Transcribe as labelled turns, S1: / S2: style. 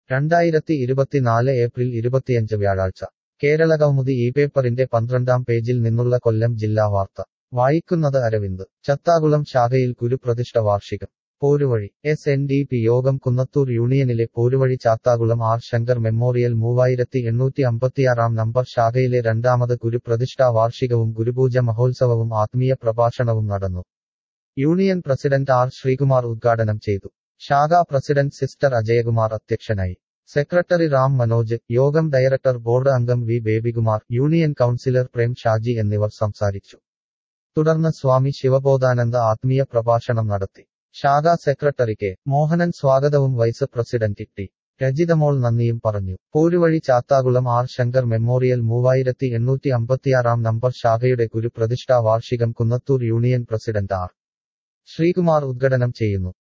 S1: രണ്ടായിരത്തി ഇരുപത്തിനാല് ഏപ്രിൽ ഇരുപത്തിയഞ്ച് വ്യാഴാഴ്ച കേരളകൗമുദി ഈ പേപ്പറിന്റെ പന്ത്രണ്ടാം പേജിൽ നിന്നുള്ള കൊല്ലം ജില്ലാ വാർത്ത വായിക്കുന്നത് അരവിന്ദ് ചത്താകുളം ശാഖയിൽ ഗുരുപ്രതിഷ്ഠ വാർഷികം Poruvazhi S N D P യോഗം കുന്നത്തൂർ യൂണിയനിലെ പോരുവഴി ചാത്താകുളം ആർ ശങ്കർ മെമ്മോറിയൽ മൂവായിരത്തി എണ്ണൂറ്റി അമ്പത്തിയാറാം നമ്പർ ശാഖയിലെ രണ്ടാമത് ഗുരുപ്രതിഷ്ഠാ വാർഷികവും ഗുരുപൂജ മഹോത്സവവും ആത്മീയ പ്രഭാഷണവും നടന്നു യൂണിയൻ പ്രസിഡന്റ് ആർ ശ്രീകുമാർ ഉദ്ഘാടനം ചെയ്തു ശാഖാ പ്രസിഡന്റ് സിസ്റ്റർ അജയകുമാർ അധ്യക്ഷനായി സെക്രട്ടറി റാം മനോജ് യോഗം ഡയറക്ടർ ബോർഡ് അംഗം V Babykumar union councillor Prem Shaji എന്നിവർ സംസാരിച്ചു തുടർന്ന് സ്വാമി ശിവബോധാനന്ദ ആത്മീയ പ്രഭാഷണം നടത്തി ശാഖാ സെക്രട്ടറി കെ മോഹനൻ സ്വാഗതവും വൈസ് പ്രസിഡന്റ് ടി രജിതമോൾ നന്ദിയും പറഞ്ഞു പോരുവഴി ചാത്താകുളം ആർ ശങ്കർ മെമ്മോറിയൽ മൂവായിരത്തി എണ്ണൂറ്റി അമ്പത്തിയാറാം നമ്പർ ശാഖയുടെ ഗുരുപ്രതിഷ്ഠാ വാർഷികം Kunnathur union president R Sreekumar ഉദ്ഘാടനം ചെയ്യുന്നു